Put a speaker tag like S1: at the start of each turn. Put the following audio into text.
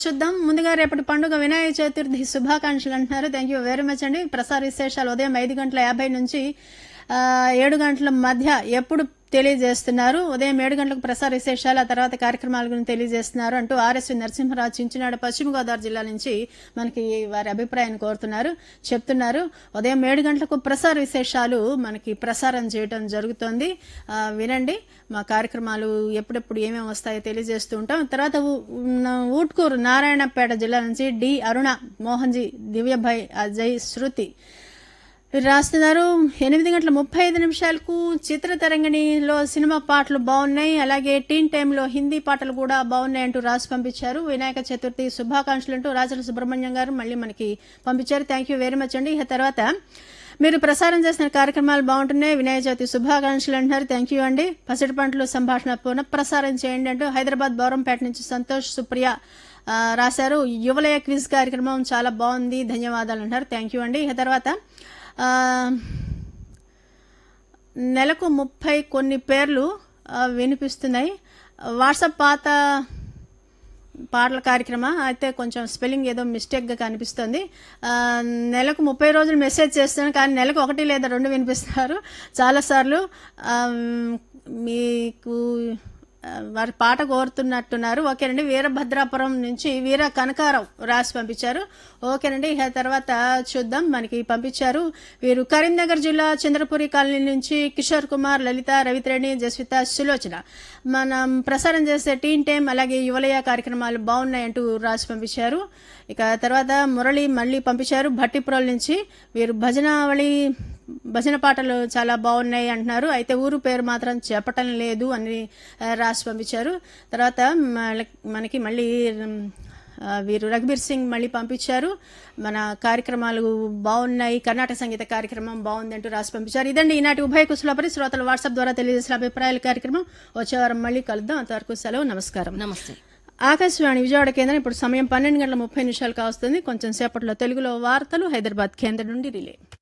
S1: చూద్దాం ముందుగా రేపటి పండుగ వినాయక చతుర్థి శుభాకాంక్షలు అంటున్నారు థ్యాంక్ యూ వెరీ మచ్ అండి ప్రసార విశేషాలు ఉదయం ఐదు గంటల యాభై నుంచి ఆ, ఏడు గంటల మధ్య ఎప్పుడు తెలియజేస్తున్నారు ఉదయం ఏడు గంటలకు ప్రసార విశేషాలు ఆ తర్వాత కార్యక్రమాల గురించి తెలియజేస్తున్నారు అంటూ ఆర్ఎస్వి నరసింహరావు చించినాడు పశ్చిమ గోదావరి జిల్లా నుంచి మనకి వారి అభిప్రాయాన్ని కోరుతున్నారు చెప్తున్నారు ఉదయం ఏడు గంటలకు ప్రసార విశేషాలు మనకి ప్రసారం చేయడం జరుగుతోంది ఆ, వినండి మా కార్యక్రమాలు ఎప్పుడెప్పుడు ఏమేమి వస్తాయో తెలియజేస్తూ ఉంటాం తర్వాత ఊ- ఉన్న ఊట్కూరు నారాయణపేట జిల్లా నుంచి డి అరుణ మోహన్జీ దివ్యభాయ్ అజయ్ శృతి వీరు రాస్తున్నారు ఎనిమిది గంటల ముప్పై ఐదు నిమిషాలకు చిత్ర తరంగిణిలో సినిమా పాటలు బాగున్నాయి అలాగే టీన్ టైంలో హిందీ పాటలు కూడా బాగున్నాయి అంటూ రాసి పంపించారు వినాయక చతుర్థి శుభాకాంక్షలు అంటూ రాజల సుబ్రహ్మణ్యం గారు మళ్ళీ మనకి పంపించారు థ్యాంక్ యూ వెరీ మచ్ అండి ఇక తర్వాత మీరు ప్రసారం చేసిన కార్యక్రమాలు బాగుంటున్నాయి వినాయక చవితి శుభాకాంక్షలు అంటున్నారు థ్యాంక్ యూ అండి పసిడి పంటలు సంభాషణ పునఃప్రసారం చేయండి అంటూ హైదరాబాద్ బౌరంపేట నుంచి సంతోష్ సుప్రియ ఆ, రాశారు యువలయ క్విజ్ కార్యక్రమం చాలా బాగుంది ధన్యవాదాలు అంటారు థ్యాంక్ యూ అండి ఇక తర్వాత ఆ, నెలకు ముప్పై కొన్ని పేర్లు ఆ, వినిపిస్తున్నాయి వాట్సాప్ పాత పాటల కార్యక్రమం అయితే కొంచెం స్పెల్లింగ్ ఏదో మిస్టేక్గా కనిపిస్తుంది ఆ, నెలకు ముప్పై రోజులు మెసేజ్ చేస్తున్నాను కానీ నెలకు ఒకటి లేదా రెండు వినిపిస్తున్నారు చాలాసార్లు ఆ, మీకు ఆ, వారి పాట కోరుతున్నట్టున్నారు ఓకేనండి వీరభద్రాపురం నుంచి వీర కనకారావు రాసి పంపించారు ఓకేనండి ఇక తర్వాత చూద్దాం మనకి పంపించారు వీరు కరీంనగర్ జిల్లా చంద్రపురి కాలనీ నుంచి కిషోర్ కుమార్ లలిత రవిత్రేణి జస్విత సులోచన మనం ప్రసారం చేసే టీన్ టైం అలాగే యువలయ కార్యక్రమాలు బాగున్నాయంటూ రాసి పంపించారు ఇక తర్వాత మురళి మళ్ళీ పంపించారు భట్టిపురం నుంచి వీరు భజనావళి భజన పాటలు చాలా బాగున్నాయి అంటున్నారు అయితే ఊరు పేరు మాత్రం చెప్పటం లేదు అని ఆ, రాసి పంపించారు తర్వాత మళ్ళ- మనకి మళ్ళీ ఉమ్, ఆ, వీరు రఘుబీర్ సింగ్ మళ్ళీ పంపించారు మన కార్యక్రమాలు బాగున్నాయి కర్ణాటక సంగీత కార్యక్రమం బాగుంది అంటూ రాసి పంపించారు ఇదండి ఈనాటి ఉభయ కుశలపరి శ్రోతలు వాట్సాప్ ద్వారా తెలియజేసిన అభిప్రాయాల కార్యక్రమం వచ్చే వారం మళ్ళీ కలుద్దాం అంతవరకు సెలవు నమస్కారం
S2: నమస్తే
S1: ఆకాశవాణి విజయవాడ కేంద్రం ఇప్పుడు సమయం పన్నెండు గంటల ముప్పై నిమిషాలు కావస్తుంది కొంచెం సేపట్లో తెలుగులో వార్తలు హైదరాబాద్ కేంద్రం నుండి రిలే